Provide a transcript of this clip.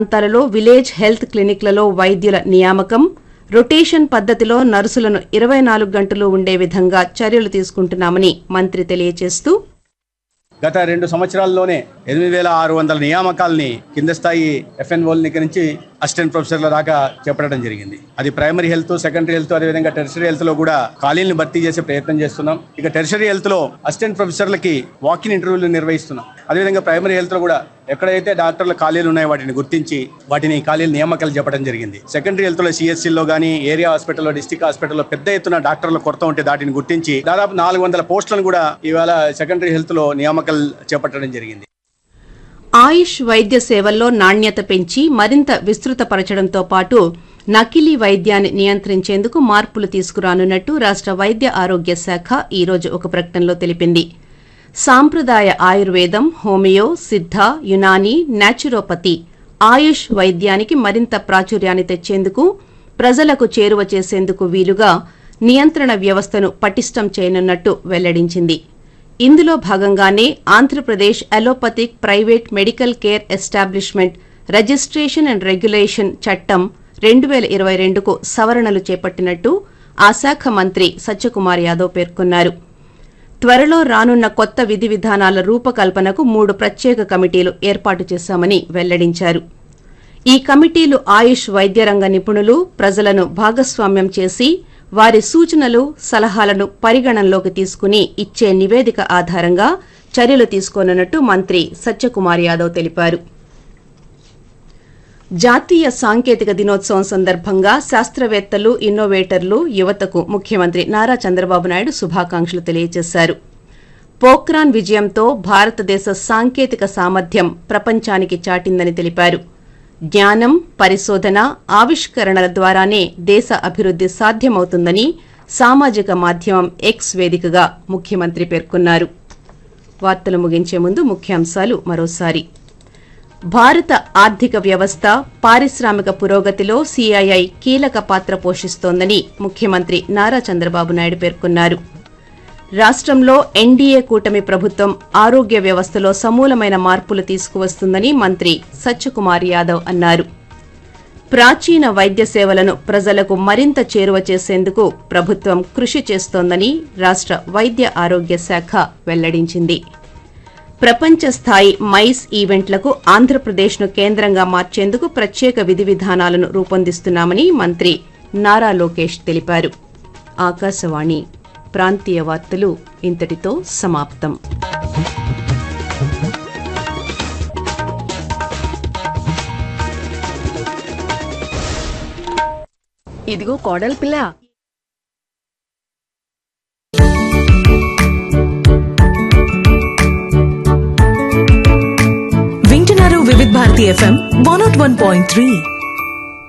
ప్రాంతాలలో village health క్లినిక్లలో వైద్యుల నియామకం రొటేషన్ పద్దతిలో నర్సులను ఇరవై నాలుగు గంటలు ఉండే విధంగా చర్యలు తీసుకుంటున్నామని మంత్రి తెలియజేస్తూ గత రెండు సంవత్సరాల్లోనే ఎనిమిది వేల ఆరు వందల నియామకాలని కింద స్థాయి ఎఫ్ఎన్ఓల దగ్గర నుంచి అసిస్టెంట్ ప్రొఫెసర్ల దాకా చేపట్టడం జరిగింది అది ప్రైమరీ హెల్త్ సెకండరీ హెల్త్ అదేవిధంగా టెరిషరీ హెల్త్ లో కూడా ఖాళీలను భర్తీ చేసే ప్రయత్నం చేస్తున్నాం ఇక టెరిషరీ హెల్త్ లో అసిస్టెంట్ ప్రొఫెసర్లకి వాకిన్ ఇంటర్వ్యూలు నిర్వహిస్తున్నాం అదేవిధంగా ప్రైమరీ హెల్త్ లో కూడా ఎక్కడైతే డాక్టర్ల ఖాళీలు ఉన్నాయో వాటిని గుర్తించి వాటిని ఖాళీలు నియామకాలు చెప్పడం జరిగింది సెకండరీ హెల్త్ లో సిఎస్సీలో కానీ ఏరియా హాస్పిటల్లో డిస్టిక్ హాస్పిటల్లో పెద్ద ఎత్తున డాక్టర్ల కొరత ఉంటే వాటిని గుర్తించి దాదాపు నాలుగు వందల పోస్టులను కూడా ఇవాళ సెకండరీ హెల్త్ లో నియామకాలు చేపట్టడం జరిగింది ఆయుష్ వైద్య సేవల్లో నాణ్యత పెంచి మరింత విస్తృతపరచడంతో పాటు నకిలీ వైద్యాన్ని నియంత్రించేందుకు మార్పులు తీసుకురానున్నట్టు రాష్ట వైద్య ఆరోగ్య శాఖ ఈ రోజు ఒక ప్రకటనలో తెలిపింది సాంప్రదాయ ఆయుర్వేదం హోమియో సిద్ధ యునాని నాచురోపతి ఆయుష్ వైద్యానికి మరింత ప్రాచుర్యాన్ని తెచ్చేందుకు ప్రజలకు చేరువ చేసేందుకు వీలుగా నియంత్రణ వ్యవస్థను పటిష్టం చేయనున్నట్టు వెల్లడించింది ఇందులో భాగంగానే Andhra Pradesh allopathic private medical care establishment registration and regulation చట్టం రెండు వేల ఇరవై రెండుకు సవరణలు చేపట్టినట్టు ఆ శాఖ మంత్రి సత్యకుమార్ యాదవ్ పేర్కొన్నారు త్వరలో రానున్న కొత్త విధి విధానాల రూపకల్పనకు మూడు ప్రత్యేక కమిటీలు ఏర్పాటు చేశామని వెల్లడించారు ఈ కమిటీలు ఆయుష్ వైద్య రంగ నిపుణులు ప్రజలను భాగస్వామ్యం చేసి వారి సూచనలు సలహాలను పరిగణనలోకి తీసుకుని ఇచ్చే నివేదిక ఆధారంగా చర్యలు తీసుకోనున్నట్టు మంత్రి సత్యకుమార్ యాదవ్ తెలిపారు జాతీయ సాంకేతిక దినోత్సవం సందర్భంగా శాస్త్రవేత్తలు ఇన్నోవేటర్లు యువతకు ముఖ్యమంత్రి నారా చంద్రబాబు నాయుడు శుభాకాంక్షలు తెలియజేశారు పోఖ్రాన్ విజయంతో భారతదేశ సాంకేతిక సామర్థ్యం ప్రపంచానికి చాటిందని తెలిపారు జ్ఞానం పరిశోధన ఆవిష్కరణల ద్వారానే దేశ అభివృద్ది సాధ్యమవుతుందని సామాజిక మాధ్యమం ఎక్స్ వేదికగా ముఖ్యమంత్రి పేర్కొన్నారు వార్తలు ముగించే ముందు ముఖ్యాంశాలు మరోసారి భారత ఆర్థిక వ్యవస్థ పారిశ్రామిక పురోగతిలో సీఐఐ కీలక పాత్ర పోషిస్తోందని ముఖ్యమంత్రి నారా చంద్రబాబు నాయుడు పేర్కొన్నారు రాష్ట్రంలో ఎన్డీఏ కూటమి ప్రభుత్వం ఆరోగ్య వ్యవస్థలో సమూలమైన మార్పులు తీసుకువస్తుందని మంత్రి సత్యకుమార్ యాదవ్ అన్నారు ప్రాచీన వైద్య సేవలను ప్రజలకు మరింత చేరువ చేసేందుకు ప్రభుత్వం కృషి చేస్తోందని రాష్ట్ర వైద్య ఆరోగ్య శాఖ వెల్లడించింది ప్రపంచ స్థాయి మైస్ ఈవెంట్లకు ఆంధ్రప్రదేశ్ను కేంద్రంగా మార్చేందుకు ప్రత్యేక విధి విధానాలను రూపొందిస్తున్నామని మంత్రి నారా లోకేష్ తెలిపారు ఆకాశవాణి ప్రాంతీయ వార్తలు ఇంతటితో సమాప్తం ఇదిగో కోడలి పిల్ల వింటున్నారు Vividh Bharati FM one nought one point three